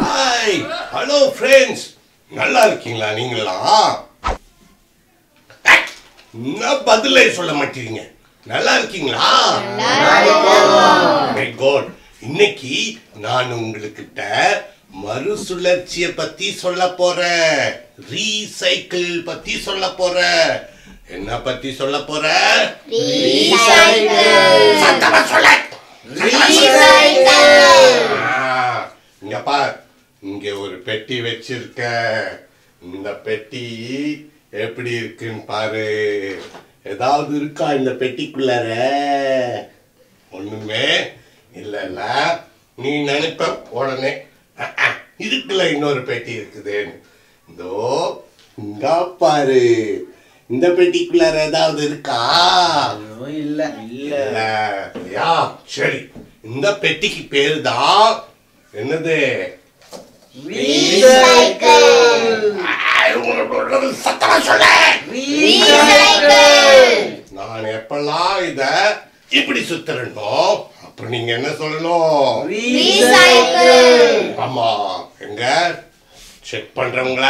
Hi hello friends நல்லா இருக்கீங்களா நீங்களா என்ன பதிலே சொல்ல மாட்டீங்க நல்லா இருக்கீங்களா My God. இன்னைக்கு நான் உங்களுக்கிட்ட மறுசுழற்சிய பத்தி சொல்ல போறேன் ரீசைக்கிள் பத்தி சொல்ல போறேன் என்ன பத்தி சொல்ல போறேன் சத்தமா சொல்ல ஆ, இங்க பார் இங்க ஒரு பெட்டி வச்சிருக்க இந்த பெட்டி எப்படி இருக்குன்னு பாரு ஏதாவது இருக்கா இந்த பெட்டிக்குள்ளார ஒண்ணுமே இல்லைல்ல நீ நினைப்ப உடனே அஹ், அஹ், இதுக்குள்ள இன்னொரு பெட்டி இருக்குதுன்னு இதோ இங்க பாரு இந்த பெட்டிக்குள்ளார ஏதாவது இருக்கா இல்ல இல்ல இல்ல யா சரி இந்த பெட்டிக்கு பேரு தான் என்னது ஆய், உங்களுக்கு சத்தமா சொல்ல நான் எப்பெல்லாம் இத இப்படி சுத்துறனோ அப்புறம் நீங்க என்ன சொல்லணும் ஆமா எங்க செக் பண்றவங்கள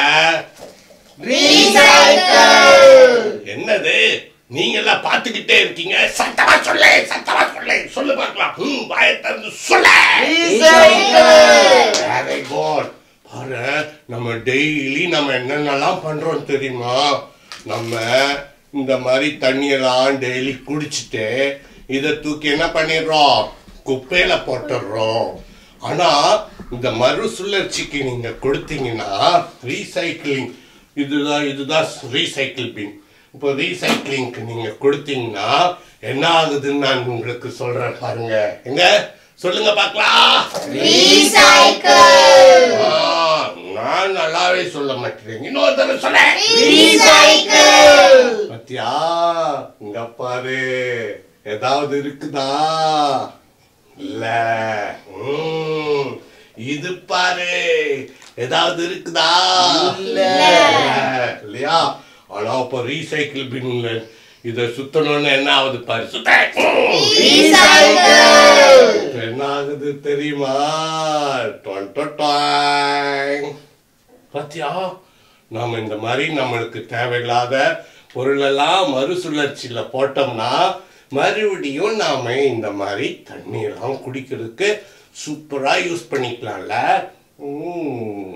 என்னது நீங்க எல்லாம் பாத்துக்கிட்டே இருக்கீங்க சத்தமா சொல்ல சத்தமா சொல்ல சொல்லு பார்க்கலாம் ம் வாயை திறந்து சொல்ல வெரி குட் பாரு நம்ம டெய்லி நம்ம என்னென்னலாம் பண்றோம் தெரியுமா நம்ம இந்த மாதிரி தண்ணியெல்லாம் டெய்லி குடிச்சிட்டு இதை தூக்கி என்ன பண்ணிடுறோம் குப்பையில போட்டுடுறோம் ஆனா இந்த மறுசுழற்சிக்கு நீங்க கொடுத்தீங்கன்னா ரீசைக்கிளிங் இதுதான் இதுதான் ரீசைக்கிள் பின் இப்போ ரீசைக்கிளிங்க்கு நீங்க கொடுத்தீங்கன்னா என்ன ஆகுதுன்னு நான் உங்களுக்கு சொல்றேன் பாருங்க எங்க சொல்லுங்க பார்க்கலாம் ஆ, நான் நல்லாவே சொல்ல மாட்டேன் இன்னொரு தடவை சொல்ல பத்தியா இங்க பாரு ஏதாவது இருக்குதா இல்ல ம், இது பாரு ஏதாவது இருக்குதா இல்ல. இல்லையா ஆனா இப்ப ரீசைக்கிள் பின்ல இத சுத்தணும்னு என்ன ஆகுது பாரு சுத்த இப்ப என்ன ஆகுது தெரியுமா டொன் டொன் டாங். பாத்தியா நாம இந்த மாதிரி நம்மளுக்கு தேவையில்லாத பொருளெல்லாம் மறுசுழற்சியில போட்டோம்னா மறுபடியும் நாம இந்த மாதிரி தண்ணியெல்லாம் குடிக்கிறதுக்கு சூப்பரா யூஸ் பண்ணிக்கலாம்ல ம்.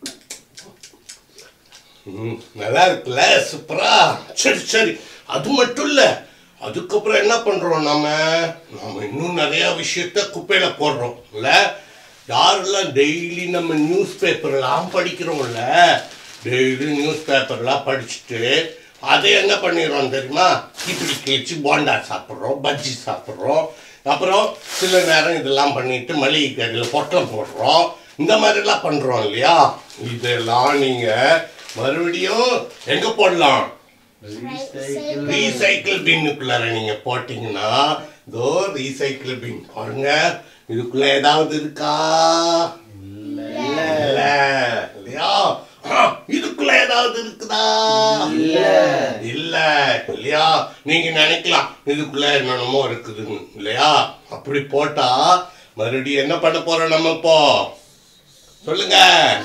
ம், நல்லா இருக்குல்ல சூப்பரா சரி சரி அது மட்டும் இல்ல அதுக்கப்புறம் என்ன பண்றோம் நாம நாம இன்னும் நிறைய விஷயத்த குப்பையில போடுறோம் இல்ல யாரெல்லாம் டெய்லி நம்ம நியூஸ் பேப்பர்லாம் படிக்கிறோம்ல டெய்லி நியூஸ் பேப்பர்லாம் படிச்சுட்டு அதை என்ன பண்ணிடுறோம் தெரியுமா இப்படி கிழிச்சு போண்டா சாப்பிட்றோம் பஜ்ஜி சாப்பிட்றோம் அப்புறம் சில நேரம் இதெல்லாம் பண்ணிட்டு மளிகை கடையில் பொட்டலம் போடுறோம் இந்த மாதிரிலாம் பண்றோம் இல்லையா இதெல்லாம் நீங்க மறுபடியும் எங்க போடலாம் ரீசைக்கிள் பின்னுக்குள்ளார நீங்க போட்டீங்கன்னா இதோ ரீசைக்கிள் பின் பாருங்க இதுக்குள்ள ஏதாவது இருக்கா இல்ல இல்லையா ஆ, இதுக்குள்ள ஏதாவது இருக்குதா இல்ல. இல்ல இல்லையா நீங்க நினைக்கலாம் இதுக்குள்ள என்னென்னமோ இருக்குதுன்னு இல்லையா அப்படி போட்டா மறுபடியும் என்ன பண்ண போறோம் நம்ம இப்போ சொல்லுங்க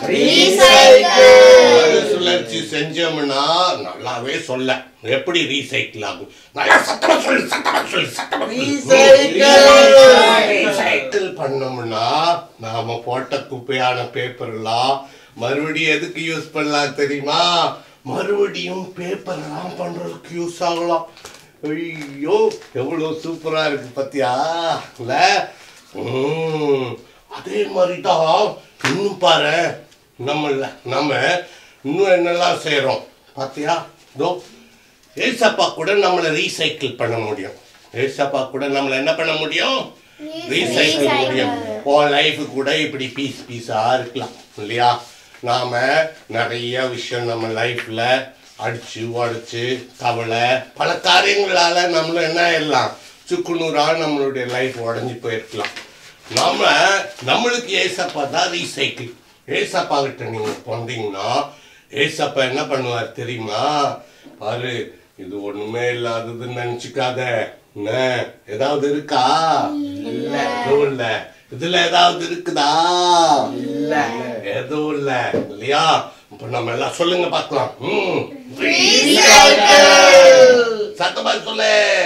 மறுசுழற்சி செஞ்சோம்னா நல்லாவே சொல்ல எப்படி ரீசைக்கிள் ஆகும் நல்லா சத்தமா சொல்லு சத்தமா சொல்லு சத்தமா ரீசைக்கிள் பண்ணோம்னா நாம போட்ட குப்பையான பேப்பர் எல்லாம் மறுபடியும் எதுக்கு யூஸ் பண்ணலாம் தெரியுமா மறுபடியும் பேப்பர் எல்லாம் பண்றதுக்கு யூஸ் ஆகலாம் ஐயோ எவ்வளவு சூப்பரா இருக்கு பாத்தியா இல்ல ம், அதே மாதிரி தான் இன்னும் பாரு நம்ம நம்ம இன்னும் என்னெல்லாம் செய்றோம் பாத்தியா இதோ ஏசப்பா கூட நம்மளை ரீசைக்கிள் பண்ண முடியும் ஏசப்பா கூட நம்மளை என்ன பண்ண முடியும் ரீசைக்கிள் முடியும் உன் லைஃப் கூட இப்படி பீஸ் பீஸா இருக்கலாம் இல்லையா நாம நிறைய விஷயம் நம்ம லைஃப்ல அடிச்சு உடைச்சு கவலை பல காரியங்களால நம்மள என்ன எல்லாம் சுக்குநூறா நம்மளுடைய லைஃப் உடஞ்சி போயிருக்கலாம் நாம நம்மளுக்கு ஏசப்பா தான் ரீசைக்கிள் ஏசப்பா கிட்ட நீங்க போனீங்கன்னா ஏசப்பா என்ன பண்ணுவார் தெரியுமா பாரு இது ஒண்ணுமே இல்லாததுன்னு நினைச்சுக்காத என்ன ஏதாவது இருக்கா இல்ல இல்ல இதுல ஏதாவது இருக்குதா இல்ல எதுவும் இல்ல இல்லையா இப்ப நம்ம எல்லாம் சொல்லுங்க பார்க்கலாம் ம். சத்தமா சொல்லு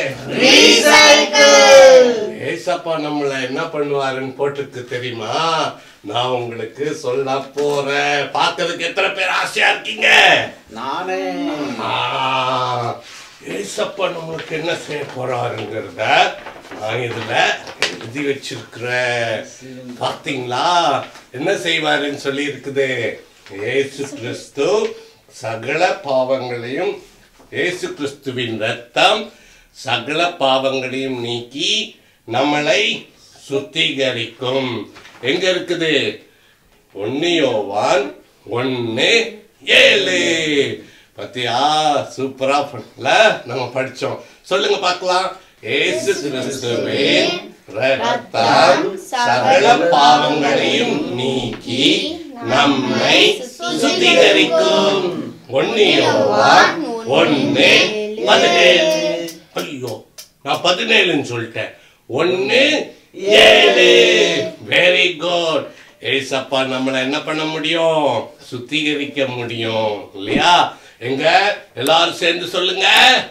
ஏசப்பா நம்மள என்ன பண்ணுவாருன்னு போட்டிருக்கு தெரியுமா நான் உங்களுக்கு சொல்ல போறேன் பார்க்கறதுக்கு எத்தனை பேர் ஆசையா இருக்கீங்க நானே ஆ, ஏசப்பா நம்மளுக்கு என்ன செய்ய போறாருங்கிறத நான் இதுல எழுதி வச்சிருக்கிறேன் பாத்தீங்களா என்ன செய்வாருன்னு சொல்லி இருக்குது ஏசு கிறிஸ்து சகல பாவங்களையும் ஏசு கிறிஸ்துவின் ரத்தம் சகல பாவங்களையும் நீக்கி நம்மளை சுத்திகரிக்கும் எங்க இருக்குது ஒன்னு யோவான் ஒன்னு ஏழு பத்தியா சூப்பரா பண்ணல நம்ம படிச்சோம் சொல்லுங்க பார்க்கலாம் ஏசு கிறிஸ்துவின் ரத்தம் சகல பாவங்களையும் நீக்கி நம்மை சுத்திகரிக்கும் ஒன்னு யோவான் ஒன்னு பதினேழு ஐயோ நான் பதினேழுன்னு சொல்லிட்டேன் ஒன்னு ஏழு வெரி குட் ஏசப்பா நம்மளை என்ன பண்ண முடியும் சுத்திகரிக்க முடியும் இல்லையா எங்க எல்லாரும் சேர்ந்து சொல்லுங்க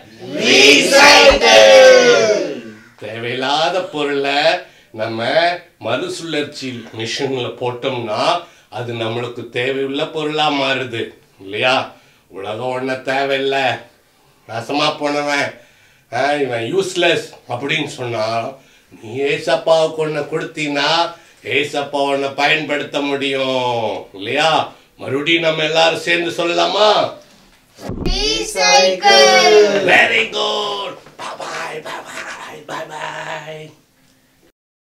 தேவையில்லாத பொருளை நம்ம மறுசுழற்சி மிஷின்ல போட்டோம்னா அது நம்மளுக்கு தேவையுள்ள பொருளா மாறுது இல்லையா உலகம் ஒன்ன தேவையில்லை நாசமா போனவன் ஆ, இவன் யூஸ்லெஸ் அப்படின்னு சொன்னா நீ ஏசப்பாவுக்கு ஒன்ன கொடுத்தீன்னா ஏசப்பா உன்னை பயன்படுத்த முடியும் இல்லையா மறுபடியும் நம்ம எல்லாரும் சேர்ந்து சொல்லலாமா வெரி குட்